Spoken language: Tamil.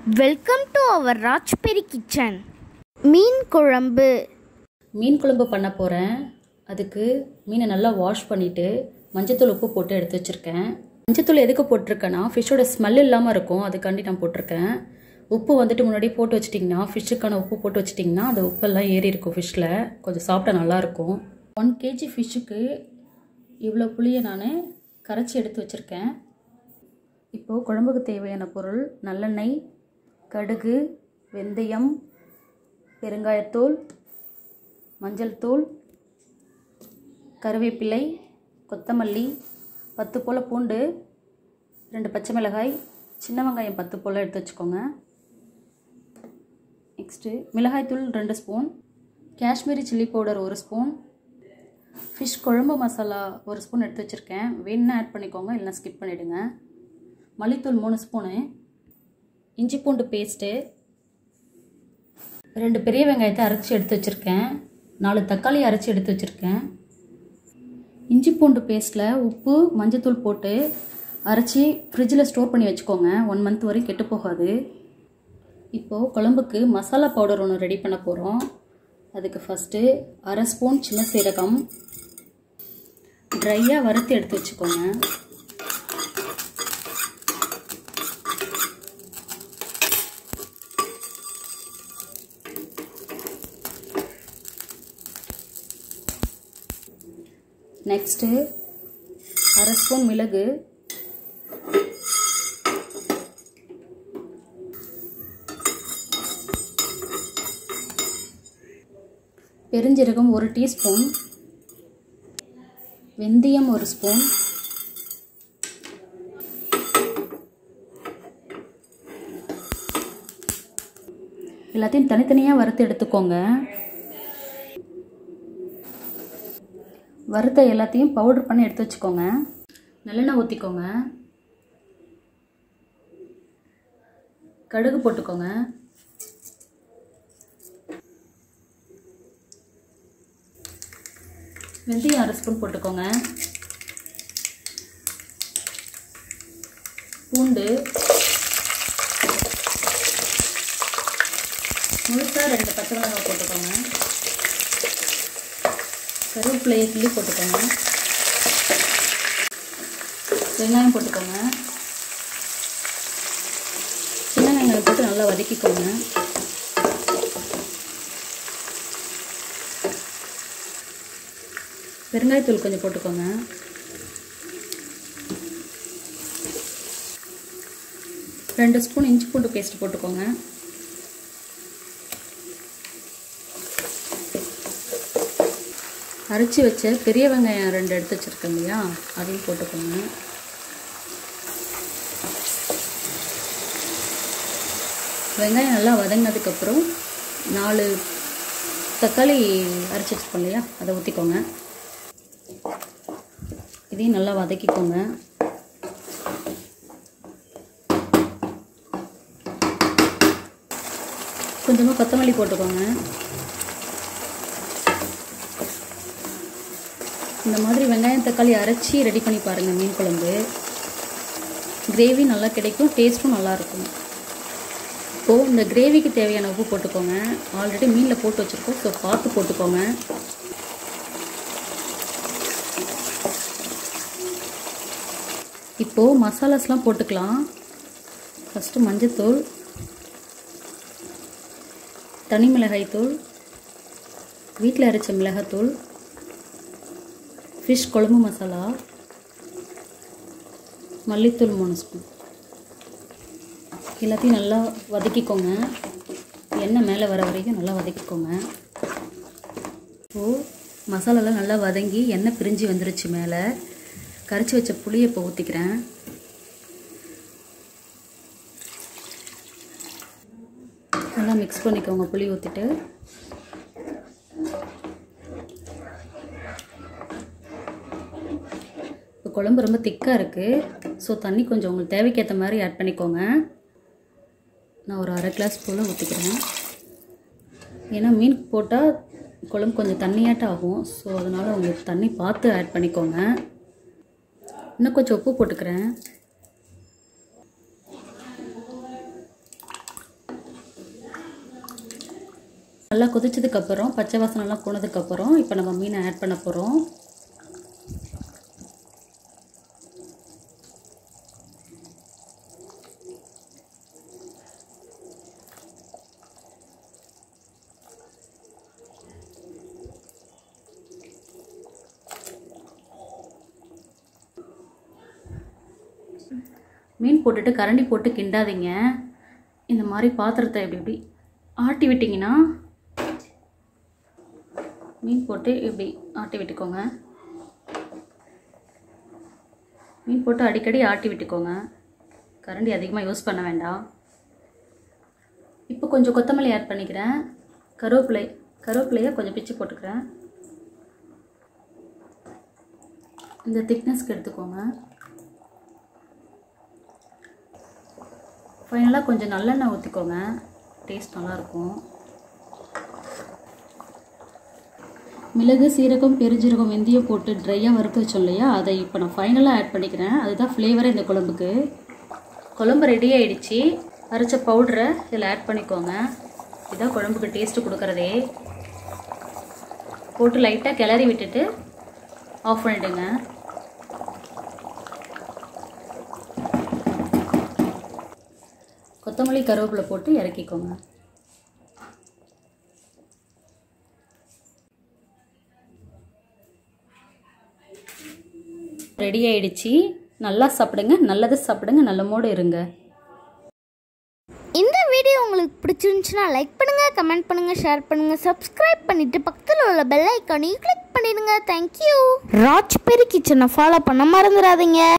welcome to our Rajberry kitchen மீன் குழம்பு மீன் குழம்பு பண்ண போகிறேன் அதுக்கு மீனை நல்லா வாஷ் பண்ணிவிட்டு மஞ்சத்தூள் உப்பு போட்டு எடுத்து வச்சுருக்கேன் மஞ்சத்தூள் எதுக்கு போட்டிருக்கேன்னா ஃபிஷ்ஷோட ஸ்மெல் இல்லாமல் இருக்கும் அதுக்காண்டி நான் போட்டிருக்கேன் உப்பு வந்துட்டு முன்னாடி போட்டு வச்சிட்டிங்கன்னா ஃபிஷ்ஷுக்கான உப்பு போட்டு வச்சிட்டிங்கன்னா அந்த உப்பெல்லாம் ஏறி இருக்கும் ஃபிஷ்ஷில் கொஞ்சம் சாப்பிட்டா நல்லாயிருக்கும் ஒன் கேஜி ஃபிஷ்ஷுக்கு இவ்வளோ புளியை நான் கரைச்சி எடுத்து வச்சுருக்கேன் இப்போது குழம்புக்கு தேவையான பொருள் நல்லெண்ணெய் கடுகு வெந்தயம் பெருங்காயத்தூள் மஞ்சள் தூள் கருவேப்பிலை கொத்தமல்லி பத்து போல் பூண்டு ரெண்டு பச்சை மிளகாய் சின்ன வெங்காயம் பத்து போல் எடுத்து வச்சுக்கோங்க நெக்ஸ்ட்டு மிளகாய்த்தூள் ரெண்டு ஸ்பூன் காஷ்மீரி சில்லி பவுடர் ஒரு ஸ்பூன் ஃபிஷ் குழம்பு மசாலா ஒரு ஸ்பூன் எடுத்து வச்சுருக்கேன் வேணுன்னா ஆட் பண்ணிக்கோங்க இல்லைனா ஸ்கிப் பண்ணிவிடுங்க மல்லித்தூள் மூணு ஸ்பூனு இஞ்சி பூண்டு பேஸ்ட்டு ரெண்டு பெரிய வெங்காயத்தை அரைச்சி எடுத்து வச்சுருக்கேன் நாலு தக்காளி அரைச்சி எடுத்து வச்சுருக்கேன் இஞ்சி பூண்டு பேஸ்ட்டில் உப்பு மஞ்சத்தூள் போட்டு அரைச்சி ஃப்ரிட்ஜில் ஸ்டோர் பண்ணி வச்சுக்கோங்க ஒன் மந்த் வரைக்கும் கெட்டு போகாது இப்போது குழம்புக்கு மசாலா பவுடர் ஒன்று ரெடி பண்ண போகிறோம் அதுக்கு ஃபஸ்ட்டு அரை ஸ்பூன் சின்ன சீரகம் ட்ரையாக வறுத்து எடுத்து வச்சுக்கோங்க நெக்ஸ்ட்டு அரை ஸ்பூன் மிளகு பெருஞ்சீரகம் ஒரு டீஸ்பூன் வெந்தயம் ஒரு ஸ்பூன் எல்லாத்தையும் தனித்தனியாக வறுத்து எடுத்துக்கோங்க வறுத்த எல்லாத்தையும் பவுடர் பண்ணி எடுத்து வச்சுக்கோங்க நல்லெண்ணெய் ஊற்றிக்கோங்க கடுகு போட்டுக்கோங்க வெந்தயம் அரை ஸ்பூன் போட்டுக்கோங்க பூண்டு முழுசாக ரெண்டு பச்சை மிளகாய் போட்டுக்கோங்க கருவேப்பிலையை கிள்ளி போட்டுக்கோங்க வெங்காயம் போட்டுக்கோங்க சின்ன வெங்காயம் போட்டு நல்லா வதக்கிக்கோங்க பெருங்காயத்தூள் கொஞ்சம் போட்டுக்கோங்க ரெண்டு ஸ்பூன் இஞ்சி பூண்டு பேஸ்ட் போட்டுக்கோங்க அரைச்சி வச்ச பெரிய வெங்காயம் ரெண்டு எடுத்து வச்சுருக்கேன் இல்லையா அதையும் போட்டுக்கோங்க வெங்காயம் நல்லா வதங்கினதுக்கப்புறம் நாலு தக்காளி அரைச்சி வச்சுருக்கோம் இல்லையா அதை ஊற்றிக்கோங்க இதையும் நல்லா வதக்கிக்கோங்க கொஞ்சமாக கொத்தமல்லி போட்டுக்கோங்க இந்த மாதிரி வெங்காயம் தக்காளி அரைச்சி ரெடி பண்ணி பாருங்கள் மீன் குழம்பு கிரேவி நல்லா கிடைக்கும் டேஸ்ட்டும் நல்லாயிருக்கும் இப்போது இந்த கிரேவிக்கு தேவையான உப்பு போட்டுக்கோங்க ஆல்ரெடி மீனில் போட்டு வச்சுருக்கோம் ஸோ பார்த்து போட்டுக்கோங்க இப்போது மசாலாஸ்லாம் போட்டுக்கலாம் ஃபஸ்ட்டு மஞ்சத்தூள் தனி மிளகாய் தூள் வீட்டில் அரைச்ச மிளகாத்தூள் ஃபிஷ் குழம்பு மசாலா மல்லித்தூள் மூணு ஸ்பூன் எல்லாத்தையும் நல்லா வதக்கிக்கோங்க எண்ணெய் மேலே வர வரைக்கும் நல்லா வதக்கிக்கோங்க இப்போது மசாலாலாம் நல்லா வதங்கி எண்ணெய் பிரிஞ்சு வந்துருச்சு மேலே கரைச்சி வச்ச புளியை இப்போ ஊற்றிக்கிறேன் நல்லா மிக்ஸ் பண்ணிக்கோங்க புளி ஊற்றிட்டு இப்போ குழம்பு ரொம்ப திக்காக இருக்குது ஸோ தண்ணி கொஞ்சம் உங்களுக்கு தேவைக்கேற்ற மாதிரி ஆட் பண்ணிக்கோங்க நான் ஒரு அரை கிளாஸ் போல் ஊற்றிக்கிறேன் ஏன்னா மீன் போட்டால் குழம்பு கொஞ்சம் தண்ணியாட்டம் ஆகும் ஸோ அதனால் உங்களுக்கு தண்ணி பார்த்து ஆட் பண்ணிக்கோங்க இன்னும் கொஞ்சம் உப்பு போட்டுக்கிறேன் நல்லா கொதிச்சதுக்கப்புறம் பச்சை வாசனைலாம் போனதுக்கப்புறம் இப்போ நம்ம மீனை ஆட் பண்ண போகிறோம் மீன் போட்டுட்டு கரண்டி போட்டு கிண்டாதீங்க இந்த மாதிரி பாத்திரத்தை இப்படி இப்படி ஆட்டி விட்டிங்கன்னா மீன் போட்டு இப்படி ஆட்டி விட்டுக்கோங்க மீன் போட்டு அடிக்கடி ஆட்டி விட்டுக்கோங்க கரண்டி அதிகமாக யூஸ் பண்ண வேண்டாம் இப்போ கொஞ்சம் கொத்தமல்லி ஆட் பண்ணிக்கிறேன் கருவேப்பிலை கருவேப்பிலையை கொஞ்சம் பிச்சு போட்டுக்கிறேன் இந்த திக்னஸ்க்கு எடுத்துக்கோங்க ஃபைனலாக கொஞ்சம் நல்லெண்ணெய் ஊற்றிக்கோங்க டேஸ்ட் நல்லாயிருக்கும் மிளகு சீரகம் பெருஞ்சீரகம் வெந்தயம் போட்டு ட்ரையாக வறுத்து வச்சோம் இல்லையா அதை இப்போ நான் ஃபைனலாக ஆட் பண்ணிக்கிறேன் அதுதான் ஃப்ளேவரே இந்த குழம்புக்கு குழம்பு ரெடி ஆயிடுச்சு அரைச்ச பவுடரை இதில் ஆட் பண்ணிக்கோங்க இதுதான் குழம்புக்கு டேஸ்ட்டு கொடுக்குறதே போட்டு லைட்டாக கிளறி விட்டுட்டு ஆஃப் பண்ணிவிடுங்க கொத்தமல்லி கருவேப்பிலை போட்டு இறக்கிக்கோங்க ரெடி ஆயிடுச்சு நல்லா சாப்பிடுங்க நல்லது சாப்பிடுங்க நல்லமோடு இருங்க இந்த வீடியோ உங்களுக்கு பிடிச்சிருந்துச்சுன்னா லைக் பண்ணுங்க கமெண்ட் பண்ணுங்க ஷேர் பண்ணுங்க சப்ஸ்கிரைப் பண்ணிட்டு பக்கத்தில் உள்ள பெல் ஐக்கானையும் கிளிக் பண்ணிடுங்க தேங்க்யூ ராஜ்பெரி கிச்சனை ஃபாலோ பண்ண மறந்துடாதீங்க